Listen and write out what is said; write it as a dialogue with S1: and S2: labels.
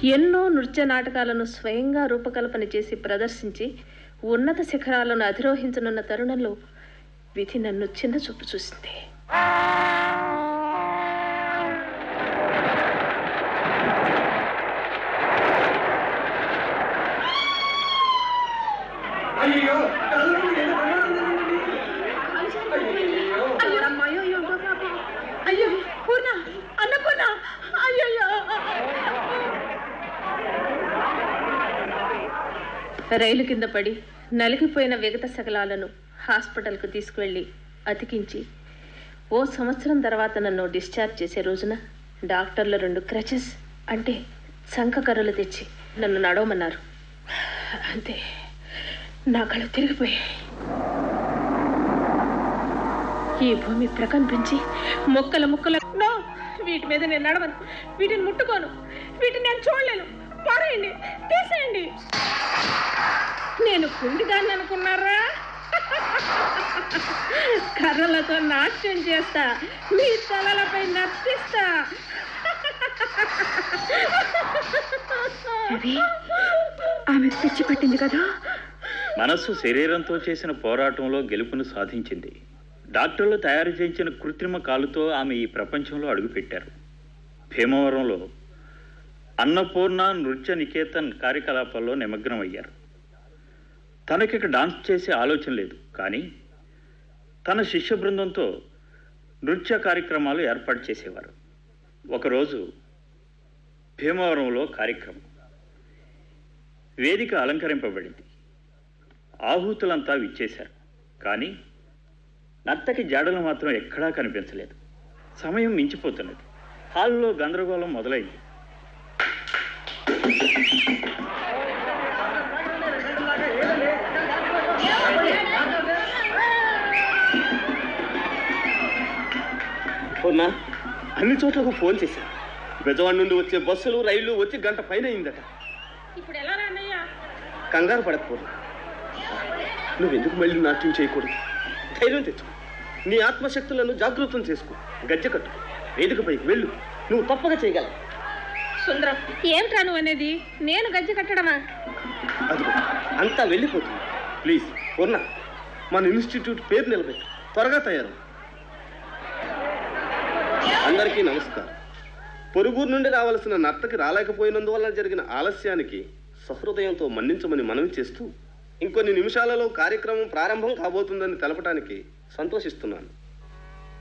S1: ఎన్నో నృత్య నాటకాలను స్వయంగా రూపకల్పన చేసి ప్రదర్శించి ఉన్నత శిఖరాలను అధిరోహించనున్న తరుణంలో విధి నన్ను చిన్న చూపు చూసింది
S2: అయ్యో
S1: అయ్యో పూర్ణ అన్నపూర్ణ అయ్యో రైలు కింద పడి నలిగిపోయిన విగత శకలాలను హాస్పిటల్కు తీసుకువెళ్ళి అతికించి ఓ సంవత్సరం తర్వాత నన్ను డిశ్చార్జ్ చేసే రోజున డాక్టర్లు రెండు క్రచెస్ అంటే శంఖకర్రలు తెచ్చి నన్ను నడవమన్నారు అంతే నా కళ్ళు తిరిగిపోయాయి ఈ భూమి ప్రకంపించి మొక్కల ముక్కల నో వీటి మీద నేను నడవను వీటిని ముట్టుకోను వీటిని నేను చూడలేను పారేయండి తీసేయండి నేను కుండిదాన్ని అనుకున్నారా కర్రలతో నాట్యం చేస్తా మీ తలలపై నర్తిస్తా
S3: ఆమె పిచ్చి పట్టింది కదా
S4: మనస్సు శరీరంతో చేసిన పోరాటంలో గెలుపును సాధించింది డాక్టర్లు తయారు చేయించిన కృత్రిమ కాలుతో ఆమె ఈ ప్రపంచంలో అడుగుపెట్టారు భీమవరంలో అన్నపూర్ణ నృత్య నికేతన్ కార్యకలాపాల్లో నిమగ్నమయ్యారు తనకిక డాన్స్ చేసే ఆలోచన లేదు కానీ తన శిష్య బృందంతో నృత్య కార్యక్రమాలు ఏర్పాటు చేసేవారు ఒకరోజు భీమవరంలో కార్యక్రమం వేదిక అలంకరింపబడింది ఆహూతులంతా విచ్చేశారు కానీ నర్తకి జాడలు మాత్రం ఎక్కడా కనిపించలేదు సమయం మించిపోతున్నది హాల్లో గందరగోళం మొదలైంది
S2: పూర్ణ అన్ని చోట్లకు ఫోన్ చేశాను బెజవాడ నుండి వచ్చే బస్సులు రైళ్లు వచ్చి గంట పైన అయిందట
S1: ఇప్పుడు ఎలా అన్నయ్య
S2: కంగారు పడకపోదు నువ్వెందుకు మళ్ళీ నాట్యం చేయకూడదు ధైర్యం తెచ్చు నీ ఆత్మశక్తులను జాగృతం చేసుకో గజ్జె కట్టు వేదికపైకి వెళ్ళు నువ్వు తప్పక చేయగలవు
S1: సుందరం ఏమిట్రా నువ్వు అనేది నేను గజ్జి కట్టడమా
S2: అదిగో అంతా వెళ్ళిపోతుంది ప్లీజ్ పూర్ణ మన ఇన్స్టిట్యూట్ పేరు నిలబెట్టు త్వరగా తయారు అందరికీ నమస్కారం పొరుగురు నుండి రావాల్సిన నర్తకి రాలేకపోయినందువల్ల జరిగిన ఆలస్యానికి సహృదయంతో మన్నించమని మనవి చేస్తూ ఇంకొన్ని నిమిషాలలో కార్యక్రమం ప్రారంభం కాబోతుందని తెలపడానికి సంతోషిస్తున్నాను